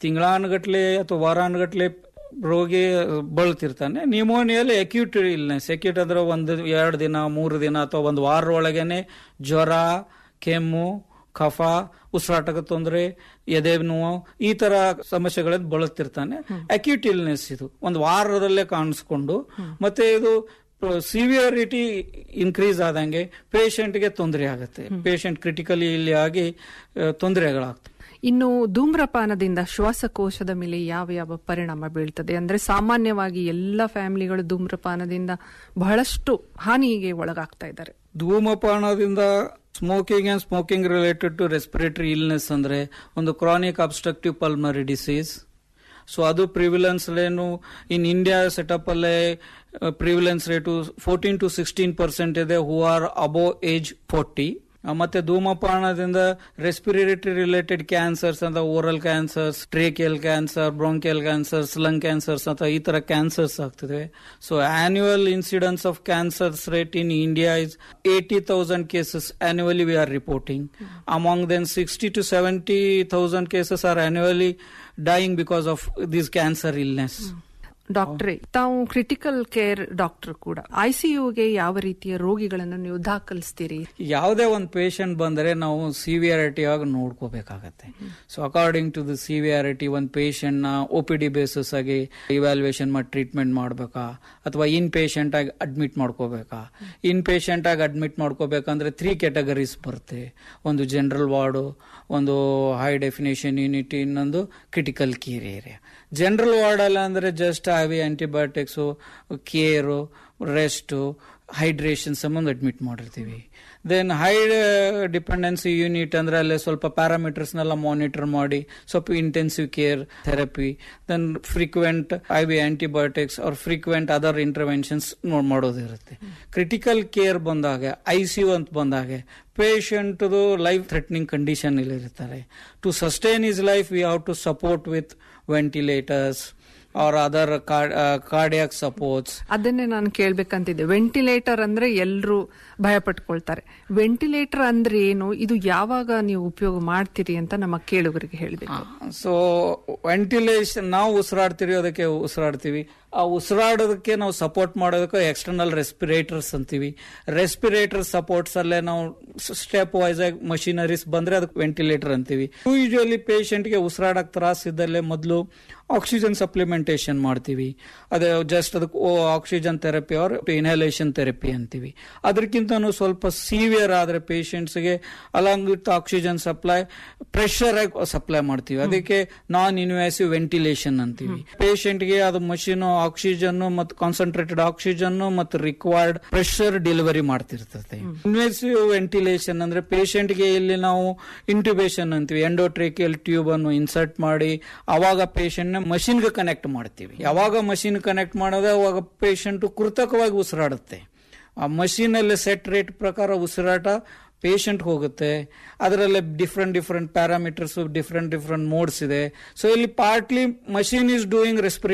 ತಿಂಗಳಾನುಗಟ್ಲೆ ಅಥವಾ ವಾರಾನುಗಟ್ಲೆ ರೋಗಿ ಬಳಲ್ತಿರ್ತಾನೆ ನ್ಯೂಮೋನಿಯಲ್ಲಿ ಅಕ್ಯೂಟ್ ಇಲ್ನೆಸ್ ಅಕ್ಯೂಟ್ ಅಂದ್ರೆ ಒಂದು ಎರಡು ದಿನ ಮೂರು ದಿನ ಅಥವಾ ಒಂದು ವಾರ ಒಳಗೇನೆ ಜ್ವರ ಕೆಮ್ಮು ಕಫ ಉಸಿರಾಟದ ತೊಂದರೆ ಎದೆ ನೋವು ಈ ತರ ಸಮಸ್ಯೆಗಳಿಂದ ಬಳಲ್ತಿರ್ತಾನೆ ಅಕ್ಯೂಟ್ ಇಲ್ನೆಸ್ ಇದು ಒಂದು ವಾರದಲ್ಲೇ ಕಾಣಿಸ್ಕೊಂಡು ಮತ್ತೆ ಇದು ಸಿವಿಯರಿಟಿ ಇನ್ಕ್ರೀಸ್ ಆದಂಗೆ ಪೇಷಂಟ್ಗೆ ತೊಂದರೆ ಆಗುತ್ತೆ ಪೇಷಂಟ್ ಕ್ರಿಟಿಕಲಿ ಇಲ್ಲಿ ಆಗಿ ಆ, ತೊಂದರೆಗಳಾಗ್ತವೆ ಇನ್ನು ಧೂಮ್ರಪಾನದಿಂದ ಶ್ವಾಸಕೋಶದ ಮೇಲೆ ಯಾವ ಯಾವ ಪರಿಣಾಮ ಬೀಳ್ತದೆ ಅಂದ್ರೆ ಸಾಮಾನ್ಯವಾಗಿ ಎಲ್ಲ ಫ್ಯಾಮಿಲಿಗಳು ಧೂಮ್ರಪಾನದಿಂದ ಬಹಳಷ್ಟು ಹಾನಿಗೆ ಒಳಗಾಗ್ತಾ ಇದ್ದಾರೆ ಧೂಮಪಾನದಿಂದ smoking and smoking related to respiratory illness ಅಂದ್ರೆ ಒಂದು chronic obstructive pulmonary disease so ಅದು ಪ್ರಿವಿಲೆನ್ಸ್ ಏನು ಇನ್ ಇಂಡಿಯಾ ಸೆಟಪ್ ಅಲ್ಲೇ prevalence rate fourteen to sixteen percent ಇದೆ who are above age forty ಮತ್ತೆ ಧೂಮಪಾನದಿಂದ ರೆಸ್ಪಿರೇಟರಿ ರಿಲೇಟೆಡ್ ಕ್ಯಾನ್ಸರ್ಸ್ ಅಂತ oral cancers tracheal cancer bronchial cancers lung cancers ಅಂತ ಈ ತರ ಕ್ಯಾನ್ಸರ್ಸ್ ಆಗ್ತಿದೆ so annual incidence of cancers rate in India is eighty thousand cases annually V are reporting among them sixty to seventy thousand cases are annually dying because of this cancer illness ಡಾಕ್ಟ್ರೇ ತಾವು critical care doctor ಕೂಡ ಐಸಿಯುಗೆ ಯಾವ ರೀತಿಯ ರೋಗಿಗಳನ್ನು ನೀವು ದಾಖಲಿಸ್ತೀರಿ ಯಾವುದೇ ಒಂದು patient ಬಂದರೆ ನಾವು ಸಿವಿಯಾರಿಟಿ ಆಗಿ ನೋಡ್ಕೋಬೇಕಾಗತ್ತೆ so according to the severity ಒಂದು ಪೇಷಂಟ್ ನ ಒ ಪಿ ಡಿ ಬೇಸಿಸ್ ಆಗಿ ಇವ್ಯಾಲ್ಯೂಯೇಷನ್ ಮಾಡಿ ಟ್ರೀಟ್ಮೆಂಟ್ ಮಾಡಬೇಕಾ ಅಥವಾ ಇನ್ ಪೇಷಂಟ್ ಆಗಿ ಅಡ್ಮಿಟ್ ಮಾಡ್ಕೋಬೇಕಾ ಇನ್ ಪೇಷಂಟ್ ಆಗಿ ಅಡ್ಮಿಟ್ ಮಾಡ್ಕೋಬೇಕಂದ್ರೆ ತ್ರೀ ಕ್ಯಾಟಗರೀಸ್ ಬರುತ್ತೆ ಒಂದು ಜನರಲ್ ವಾರ್ಡು ಒಂದು ಹೈ ಡೆಫಿನೇಷನ್ ಯೂನಿಟ್ ಇನ್ನೊಂದು critical care area general ward ಅಲ್ಲ ಅಂದ್ರೆ ಜಸ್ಟ್ ಅವಿ ಆಂಟಿಬಯೋಟಿಕ್ಸು ಕೇರು ರೆಸ್ಟು ಹೈಡ್ರೇಷನ್ ಸಂಬಂಧ ಅಡ್ಮಿಟ್ ಮಾಡಿರ್ತೀವಿ ದೆನ್ ಹೈ ಡಿಪೆಂಡೆನ್ಸಿ ಯೂನಿಟ್ ಅಂದ್ರೆ ಅಲ್ಲೇ ಸ್ವಲ್ಪ ಪ್ಯಾರಾಮೀಟರ್ಸ್ನೆಲ್ಲ ಮಾನಿಟರ್ ಮಾಡಿ ಸ್ವಲ್ಪ intensive care therapy then frequent I V antibiotics ಅವ್ರ ಫ್ರೀಕ್ವೆಂಟ್ ಅದರ್ ಇಂಟರ್ವೆನ್ಷನ್ಸ್ ನೋಡ್ ಮಾಡೋದಿರುತ್ತೆ ಕ್ರಿಟಿಕಲ್ ಕೇರ್ ಬಂದಾಗ ಐ ಸಿ ಯು ಅಂತ ಬಂದಾಗ ಪೇಷಂಟ್ದು ಲೈಫ್ ಥ್ರೆಟ್ನಿಂಗ್ ಕಂಡೀಷನ್ ಇರ್ತಾರೆ to sustain his life we have to support with ventilators or other cardiac supports ಅದನ್ನೇ ನಾನು ಕೇಳ್ಬೇಕಂತಿದ್ದೆ ವೆಂಟಿಲೇಟರ್ ಅಂದ್ರೆ ಎಲ್ಲರೂ ಭಯ ಪಟ್ಕೊಳ್ತಾರೆ ವೆಂಟಿಲೇಟರ್ ಅಂದ್ರೆ ಏನು ಇದು ಯಾವಾಗ ನೀವು ಉಪಯೋಗ ಮಾಡ್ತೀರಿ ಅಂತ ನಮ್ಮ ಕೇಳುಗರಿಗೆ ಹೇಳಬೇಕು ಸೊ ವೆಂಟಿಲೇಷನ್ ನಾವು ಉಸಿರಾಡ್ತೀವಿ ಅದಕ್ಕೆ ಉಸಿರಾಡ್ತೀವಿ ಆ ಉಸಿರಾಡೋದಕ್ಕೆ ನಾವು ಸಪೋರ್ಟ್ ಮಾಡೋದಕ್ಕೆ ಎಕ್ಸ್ಟರ್ನಲ್ ರೆಸ್ಪಿರೇಟರ್ಸ್ ಅಂತೀವಿ ರೆಸ್ಪಿರೇಟರ್ ಸಪೋರ್ಟ್ಸ್ ಅಲ್ಲೇ ನಾವು ಸ್ಟೆಪ್ ವೈಸ್ ಆಗಿ ಮಷಿನರೀಸ್ ಬಂದ್ರೆ ಅದಕ್ಕೆ ವೆಂಟಿಲೇಟರ್ ಅಂತೀವಿ ಯೂಶುವಲಿ ಗೆ ಉಸಿರಾಡಕ್ ತ್ರಾಸ ಇದ್ದಲ್ಲೇ ಮೊದಲು ಆಕ್ಸಿಜನ್ ಸಪ್ಲಿಮೆಂಟೇಷನ್ ಮಾಡ್ತೀವಿ ಅದೇ ಜಸ್ಟ್ ಅದಕ್ಕೆ oxygen therapy or inhalation therapy ಅಂತೀವಿ ಅದಕ್ಕಿಂತನೂ ಸ್ವಲ್ಪ ಸಿವಿಯರ್ ಆದ್ರೆ ಗೆ along with oxygen supply pressure ಆಗಿ ಸಪ್ಲೈ ಮಾಡ್ತೀವಿ ಅದಕ್ಕೆ ನಾನ್ ಇನ್ವೇಸಿವ್ ವೆಂಟಿಲೇಷನ್ ಅಂತೀವಿ ಗೆ ಅದು ಮಷೀನ್ ಆಕ್ಸಿಜನ್ ಮತ್ತು ಕಾನ್ಸಂಟ್ರೇಟೆಡ್ ಆಕ್ಸಿಜನ್ ಮತ್ತು ರಿಕ್ವೈರ್ಡ್ ಪ್ರೆಷರ್ ಡೆಲಿವರಿ ಮಾಡ್ತಿರ್ತದೆ ಇನ್ವೇಸಿವ್ ವೆಂಟಿಲೇಷನ್ ಅಂದ್ರೆ ಗೆ ಇಲ್ಲಿ ನಾವು ಇಂಟ್ಯೂಬೇಷನ್ ಅಂತೀವಿ ಎಂಡೋಟ್ರೇಕಿಯಲ್ ಟ್ಯೂಬ್ ಅನ್ನು ಇನ್ಸರ್ಟ್ ಮಾಡಿ ಅವಾಗ ಪೇಷಂಟ್ ನ ಮಷಿನ್ ಗೆ ಕನೆಕ್ಟ್ ಮಾಡ್ತೀವಿ ಯಾವಾಗ ಮಷಿನ್ ಕನೆಕ್ಟ್ ಮಾಡೋದು ಅವಾಗ ಪೇಷಂಟ್ ಕೃತಕವಾಗಿ ಉಸಿರಾಡುತ್ತೆ ಆ ಮಷೀನ್ ಅಲ್ಲಿ ಸೆಟ್ ರೇಟ್ ಪ್ರಕಾರ ಉಸಿರಾಟ ಪೇಷಂಟ್ ಹೋಗುತ್ತೆ ಅದರಲ್ಲಿ different different parameters different different modes ಇದೆ ಸೊ ಇಲ್ಲಿ partly machine is doing respirate